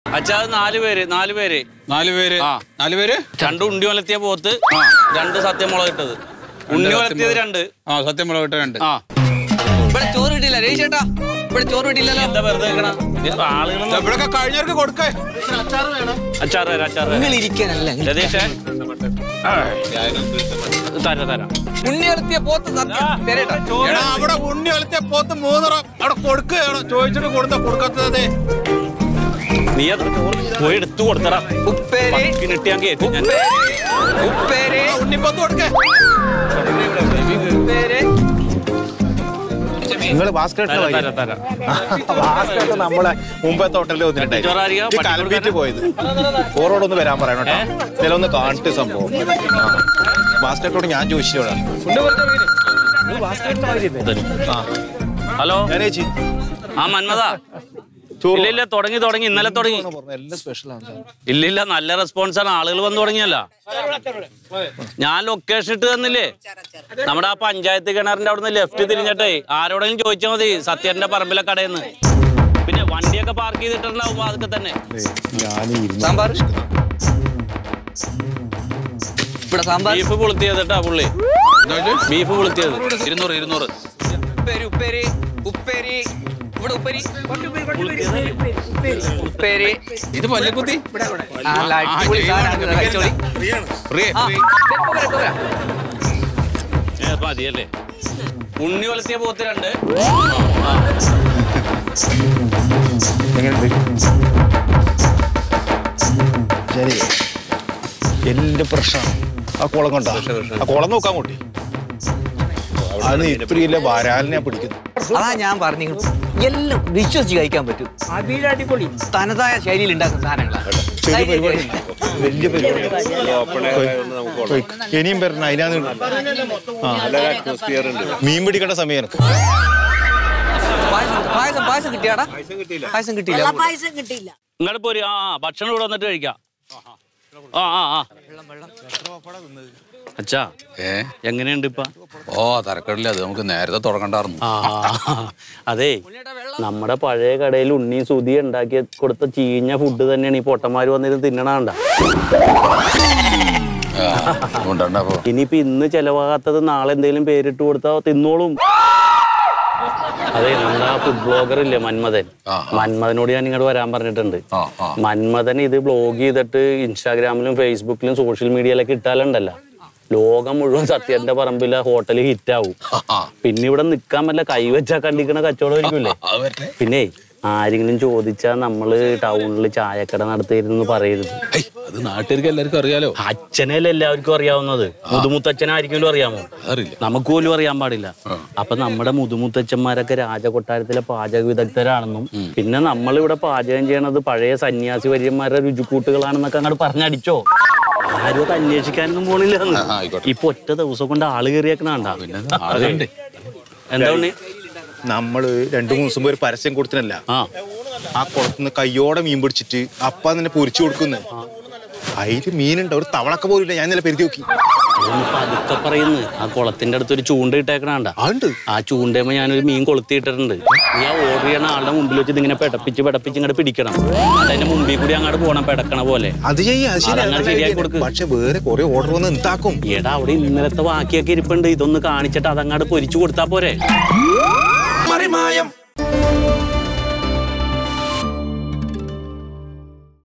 അച്ഛാ അത് നാല് പേര് നാല് പേര് നാല് പേര് ആ. നാല് പേര് രണ്ട് ഉണ്ടി വലത്തിയ പോത്ത് രണ്ട് സത്യമുളക് ഇട്ടത് ഉണ്ണി വലത്തിയത് രണ്ട് ആ സത്യം മുളക് ഇട്ട രണ്ട് ആ ഇവിടെ ചോറ് കിട്ടിയില്ല രേഷ് ചേട്ടാ ഇവിടെ ചോറ് കിട്ടിയില്ലല്ലോ എന്താ വെറുതെ വെക്കണ ആളുകൾ ഇവിടെയൊക്കെ കഴിഞ്ഞവർക്ക് കൊടുക്കേ അച്ചാറ് തരാം അച്ചാറ് തരാം നിങ്ങൾ ഇരിക്കാനല്ല രതീഷേ തരാം തരാം ഉണ്ണി വളർത്തിയ പോത്ത് സത്യം തരേട്ടാ എടാ അവിടെ ഉണ്ണി വലത്തെ പോത്ത് മൂന്നറ അവിടെ കൊടുക്കുകയാണ് ചോദിച്ചിട്ട് കൊടുത്ത കൊടുക്കാത്തതേ നീ അത് പോയി എടുത്തു കൊടുത്തടാ ഉപ്പേരി കിട്ടിയാൻ കേട്ടു ഞാൻ ഉപ്പേരി ഉപ്പേരി ഉണ്ണിപ്പത്ത് കൊടുക്കേ ഉപ്പേരി നിങ്ങൾ ബാസ്കറ്റിൽ തരാം തരാം തരാം ബാസ്കറ്റ് നമ്മളെ മുമ്പത്തെ ഹോട്ടലിൽ ടീച്ചറായിരിക്കാം, വന്നിട്ടുണ്ടായി കലമ്പീറ്റ് പോയത് ഓറോടൊന്ന് വരാൻ പറയണം കേട്ടോ ഇതിലൊന്ന് ഒന്ന് കാണിട്ട് സംഭവം ബാസ്കറ്റോട് ഞാൻ ചോദിച്ചോടാ ആ ഹലോ ഞാൻ ചേച്ചി ആ മന്മത ഇല്ല ഇല്ല തുടങ്ങി തുടങ്ങി ഇന്നലെ തുടങ്ങി എല്ലാം സ്പെഷ്യലാണ് ഇല്ല ഇല്ല നല്ല റെസ്പോൺസ് ആണ് ആളുകൾ വന്ന് തുടങ്ങിയല്ല ഞാൻ ലൊക്കേഷൻ ഇട്ട് തന്നില്ലേ നമ്മുടെ ആ പഞ്ചായത്ത് കിണറിന്റെ അവിടെ നിന്ന് ലെഫ്റ്റ് തിരിഞ്ഞിട്ടേ ആരോടെങ്കിലും ചോദിച്ചാൽ മതി സത്യന്റെ പറമ്പിലെ കടയിൽ നിന്ന് പിന്നെ വണ്ടിയൊക്കെ പാർക്ക് ചെയ്തിട്ടുണ്ടാവും അതൊക്കെ തന്നെ സാമ്പാർ ഇവിടെ സാമ്പാർ ബീഫ് പൊളുത്തിയത് കേട്ടാ പുള്ളി ബീഫ് പൊളുത്തിയത് ഇരുന്നൂറ് ഇരുന്നൂറ് ഉപ്പേരി ഉപ്പേരി ഉപ്പേരി ഇവിടെ ഉപ്പേരി ഉപ്പേരി ഇത് പല്ലക്കുത്തി നല്ല അടിപൊളി സാധനമാണ് കഴിച്ചോളി ആ ഇപ്പൊ വരാം, ഇപ്പൊ വരാം. ഏ, മതിയല്ലേ ഉണ്ണി വളർത്തിയ പോത്ത് രണ്ട് ശരി എന്റെ പ്രശ്നമാണ് ആ കുളം കണ്ടോ ആ കുളം നോക്കാൻ കൂട്ടി അത് ഇത്രയില്ല വരാലിനെ പിടിക്കുന്നു അതാ ഞാൻ പറഞ്ഞു എല്ലാം വിശ്വസിച്ച് കഴിക്കാൻ പറ്റും അടിപൊളി തനതായ ശൈലിയിൽ ഉണ്ടാക്കുന്ന സാധനങ്ങളാണ് ചെറിയ പരിപാടി വലിയ പരിപാടി ഇനിയും വരണം അതിനാന്ന് ആ മീൻ പിടിക്കേണ്ട സമയം എനിക്ക് പായസം പായസം പായസം കിട്ടിയാടാ പായസം കിട്ടിയില്ല പായസം കിട്ടിയില്ല ഇങ്ങോട്ട് പോരി ആ ആ, ഭക്ഷണം ഇവിടെ വന്നിട്ട് കഴിക്കാം ആ ആ ആ അച്ഛാ ഏ എങ്ങനെയുണ്ട് ഇപ്പൊ ഓ തരക്കടില്ല അത് നമുക്ക് നേരത്തെ തുടങ്ങണ്ടായിരുന്നു ആ അതെ നമ്മുടെ പഴയ കടയിൽ ഉണ്ണി സുതി ഉണ്ടാക്കി കൊടുത്ത ചീഞ്ഞ ഫുഡ് തന്നെയാണ് ഈ പൊട്ടന്മാര് വന്നിരുന്ന് തിന്നണണ്ട അതുകൊണ്ടാണ്ടപ്പോ ഇനിയിപ്പോ ഇന്ന് ചെലവാകാത്തത് നാളെ എന്തെങ്കിലും പേരിട്ട് കൊടുത്താ തിന്നോളും അതെ നമ്മുടെ ആ ഫുഡ് ബ്ലോഗർ ഇല്ലേ മന്മഥൻ ആ, മന്മഥനോട് ഞാൻ ഇങ്ങോട്ട് വരാൻ പറഞ്ഞിട്ടുണ്ട് ആ ആ മന്മഥൻ ഇത് ബ്ലോഗ് ചെയ്തിട്ട് ഇൻസ്റ്റാഗ്രാമിലും ഫേസ്ബുക്കിലും സോഷ്യൽ മീഡിയയിലൊക്കെ ഇട്ടാലുണ്ടല്ലോ ലോകം മുഴുവൻ സത്യന്റെ പറമ്പിലെ ഹോട്ടലിൽ ഹിറ്റാവും ആ പിന്നെ ഇവിടെ നിക്കാൻ പറ്റില്ല കൈവച്ചാ കണ്ടിക്കണ കച്ചവടം ആയിരിക്കുമല്ലേ അത് വരട്ടെ പിന്നെ ആരെങ്കിലും ചോദിച്ചാൽ നമ്മള് ടൗണിൽ ചായക്കട നടത്തിയിരുന്നു പറയരുത് ഹൈ, അത് നാട്ടുകാർക്ക് എല്ലാവർക്കും അറിയാലോ അച്ഛനല്ലേ എല്ലാവർക്കും അറിയാവുന്നത് മുതുമുത്തച്ഛനായിരിക്കും അറിയാമോ അറിയില്ല നമുക്ക് പോലും അറിയാൻ പാടില്ല അപ്പൊ നമ്മുടെ മുതുമുത്തച്ഛന്മാരൊക്കെ രാജകൊട്ടാരത്തിലെ പാചക വിദഗ്ധരാണെന്നും പിന്നെ നമ്മളിവിടെ പാചകം ചെയ്യണത് പഴയ സന്യാസി വര്യന്മാരുടെ രുചിക്കൂട്ടുകളാണെന്നൊക്കെ അങ്ങോട്ട് പറഞ്ഞടിച്ചോ ആരും അത് അന്വേഷിക്കാനൊന്നും പോണില്ല ആ, ആയിക്കോട്ടെ. ഇപ്പൊ ഒറ്റ ദിവസം കൊണ്ട് ആള് കയറിയേക്കണണ്ട പിന്നെ ആളുകളുണ്ട് എന്താ ഉണ്ണി നമ്മള് രണ്ടു മൂന്ന് ദിവസം മുമ്പ് ഒരു പരസ്യം കൊടുത്തിനല്ല ആ ആ കുളത്തുനിന്ന് കയ്യോടെ മീൻ പിടിച്ചിട്ട് അപ്പ തന്നെ പൊരിച്ചു കൊടുക്കുന്നു അതില് മീനുണ്ട് ഒരു തവളക്ക പോലില്ല ഞാൻ ഇന്നലെ പെരുത്തി നോക്കി അതൊന്ന് പതുക്കെ പറയുന്നു ആ കുളത്തിന്റെ അടുത്ത് ഒരു ചൂണ്ട ഇട്ടേക്കണണ്ട അതുണ്ട് ആ ചൂണ്ടയുമ്പോ ഞാനൊരു മീൻ കൊളുത്തിയിട്ടിട്ടുണ്ട് നീ ആ ഓർഡർ ചെയ്യണ ആളുടെ മുമ്പിൽ വെച്ച് ഇതിങ്ങനെ പെടപ്പിച്ച് പെടപ്പിച്ച് ഇങ്ങോട്ട് പിടിക്കണം അതിന്റെ മുമ്പിൽ കൂടി അങ്ങോട്ട് പോണം പെടക്കണ പോലെ അത് ചെയ്യാം അത് ശരി അതങ്ങനെ അത് ശരിയാക്കി ശരിയാക്കി കൊടുക്ക്. പക്ഷെ വേറെ കുറെ ഓർഡർ വന്ന് എന്താക്കും എടാ അവിടെ ഇന്നലത്തെ ബാക്കിയൊക്കെ ഇരിപ്പുണ്ട് ഇതൊന്ന് കാണിച്ചിട്ട് അതങ്ങാട് പൊരിച്ചു കൊടുത്താ പോരെ മറിമായം